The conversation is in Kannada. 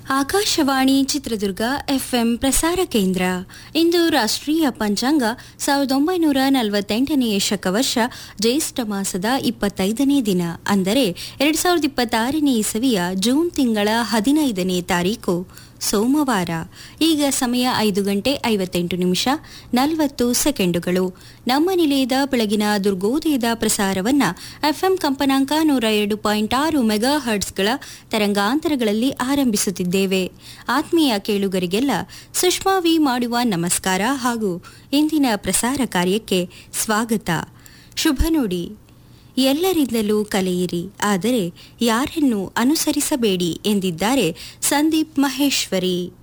ಆಕಾಶವಾಣಿ ಚಿತ್ರದುರ್ಗ ಎಫ್ಎಂ ಪ್ರಸಾರ ಕೇಂದ್ರ ಇಂದು ರಾಷ್ಟ್ರೀಯ ಪಂಚಾಂಗ ಸಾವಿರದ ಒಂಬೈನೂರ ನಲವತ್ತೆಂಟನೇ ಶಕವರ್ಷ ಜ್ಯೇಷ್ಠ ಮಾಸದ ಇಪ್ಪತ್ತೈದನೇ ದಿನ ಅಂದರೆ ಎರಡ್ ಸಾವಿರದ ಇಪ್ಪತ್ತಾರನೇ ಇಸವಿಯ ಜೂನ್ ತಿಂಗಳ ಹದಿನೈದನೇ ತಾರೀಕು ಸೋಮವಾರ ಈಗ ಸಮಯ ಐದು ಗಂಟೆ ಐವತ್ತೆಂಟು ನಿಮಿಷ ನಲವತ್ತು ಸೆಕೆಂಡುಗಳು ನಮ್ಮ ನಿಲಯದ ಬೆಳಗಿನ ದುರ್ಗೋದಯದ ಪ್ರಸಾರವನ್ನ ಎಫ್ಎಂ ಕಂಪನಾಂಕ ನೂರ ಎರಡು ಪಾಯಿಂಟ್ ಆರು ಮೆಗಾ ಹರ್ಟ್ಸ್ಗಳ ತರಂಗಾಂತರಗಳಲ್ಲಿ ಆರಂಭಿಸುತ್ತಿದ್ದೇವೆ ಆತ್ಮೀಯ ಕೇಳುಗರಿಗೆಲ್ಲ ಸುಷ್ಮಾ ವಿ ಮಾಡುವ ನಮಸ್ಕಾರ ಹಾಗೂ ಇಂದಿನ ಪ್ರಸಾರ ಕಾರ್ಯಕ್ಕೆ ಸ್ವಾಗತ ಶುಭ ನುಡಿ ಎಲ್ಲರಿಂದಲೂ ಕಲಿಯಿರಿ ಆದರೆ ಯಾರನ್ನು ಅನುಸರಿಸಬೇಡಿ ಎಂದಿದ್ದಾರೆ ಸಂದೀಪ್ ಮಹೇಶ್ವರಿ